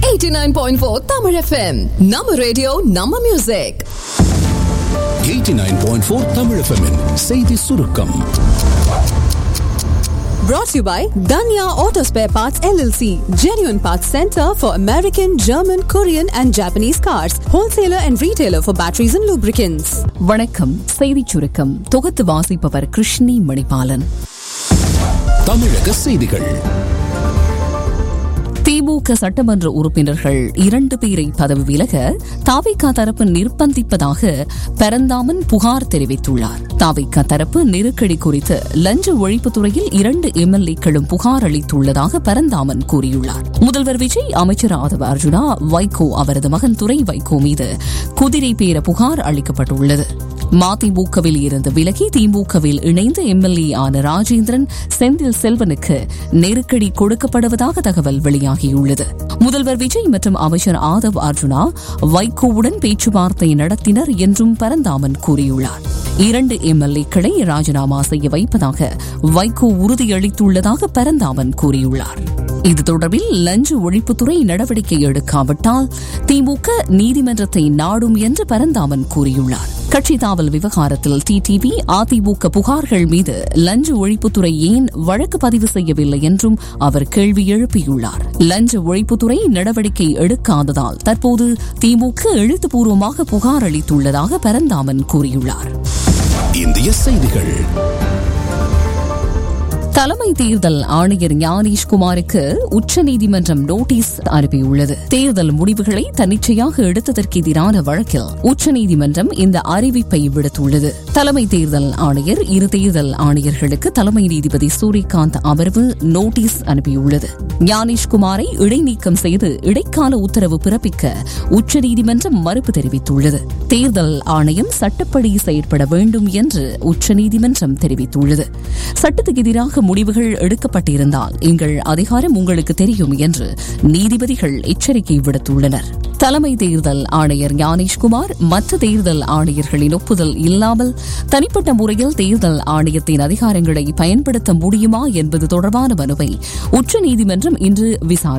89.4 Tamil FM நம்ம radio நம்ம music 89.4 Tamil FM -இன் செய்தி சுருக்கம் brought to you by Danya Auto Spare Parts LLC genuine parts center for American German Korean and Japanese cars wholesaler and retailer for batteries and lubricants வணக்கம் செய்திச் சுருக்கம் தொகுத்து வாசிப்பவர் கிருஷ்ணி மணிபாலன் தமிழக செய்திகள் திமுக சட்டமன்ற உறுப்பினர்கள் இரண்டு பேரை பதவி விலக தாவிக தரப்பு நிர்பந்திப்பதாக பரந்தாமன் புகார் தெரிவித்துள்ளார் தாவிக தரப்பு நெருக்கடி குறித்து லஞ்ச ஒழிப்புத்துறையில் இரண்டு எம்எல்ஏக்களும் புகார் அளித்துள்ளதாக பரந்தாமன் கூறியுள்ளார் முதல்வர் விஜய் அமைச்சர் ஆதவ அர்ஜுனா வைகோ அவரது மகன் துரை வைகோ மீது குதிரை பேர புகார் அளிக்கப்பட்டுள்ளது மதிமுகவில் இருந்து விலகி திமுகவில் இணைந்த எம்எல்ஏ ஆன ராஜேந்திரன் செந்தில் செல்வனுக்கு நெருக்கடி கொடுக்கப்படுவதாக தகவல் வெளியாகியுள்ளது முதல்வர் விஜய் மற்றும் அமைச்சர் ஆதவ் அர்ஜுனா வைகோவுடன் பேச்சுவார்த்தை நடத்தினர் என்றும் பரந்தாமன் கூறியுள்ளார் இரண்டு எம்எல்ஏக்களை ராஜினாமா செய்ய வைப்பதாக வைகோ உறுதியளித்துள்ளதாக பரந்தாமன் கூறியுள்ளார் இது தொடர்பில் லஞ்ச ஒழிப்புத்துறை நடவடிக்கை எடுக்காவிட்டால் திமுக நீதிமன்றத்தை நாடும் என்று பரந்தாமன் கூறியுள்ளார் கட்சி தாவல் விவகாரத்தில் டிடிவி அதிமுக புகார்கள் மீது லஞ்ச ஒழிப்புத்துறை ஏன் வழக்கு பதிவு செய்யவில்லை என்றும் அவர் கேள்வி எழுப்பியுள்ளார் லஞ்ச ஒழிப்புத்துறை நடவடிக்கை எடுக்காததால் தற்போது திமுக எழுத்துப்பூர்வமாக புகார் அளித்துள்ளதாக பரந்தாமன் கூறியுள்ளார் இந்திய செய்திகள் தலைமை தேர்தல் ஆணையர் ஞானேஷ்குமாருக்கு உச்சநீதிமன்றம் நோட்டீஸ் அனுப்பியுள்ளது தேர்தல் முடிவுகளை தன்னிச்சையாக எடுத்ததற்கு எதிரான வழக்கில் உச்சநீதிமன்றம் இந்த அறிவிப்பை விடுத்துள்ளது தலைமை தேர்தல் ஆணையர் இரு தேர்தல் ஆணையர்களுக்கு தலைமை நீதிபதி சூரியகாந்த் அமர்வு நோட்டீஸ் அனுப்பியுள்ளது ஞானேஷ்குமாரை இடைநீக்கம் செய்து இடைக்கால உத்தரவு பிறப்பிக்க உச்சநீதிமன்றம் மறுப்பு தெரிவித்துள்ளது தேர்தல் ஆணையம் சட்டப்படி செயற்பட வேண்டும் என்று உச்சநீதிமன்றம் தெரிவித்துள்ளது சட்டத்துக்கு எதிராக முடிவுகள் எடுக்கப்பட்டிருந்தால் எங்கள் அதிகாரம் உங்களுக்கு தெரியும் என்று நீதிபதிகள் எச்சரிக்கை விடுத்துள்ளனர் தலைமை தேர்தல் ஆணையர் ஞானேஷ்குமார் மற்ற தேர்தல் ஆணையர்களின் ஒப்புதல் இல்லாமல் தனிப்பட்ட முறையில் தேர்தல் ஆணையத்தின் அதிகாரங்களை பயன்படுத்த முடியுமா என்பது தொடர்பான மனுவை உச்சநீதிமன்றம் இன்று விசாரணை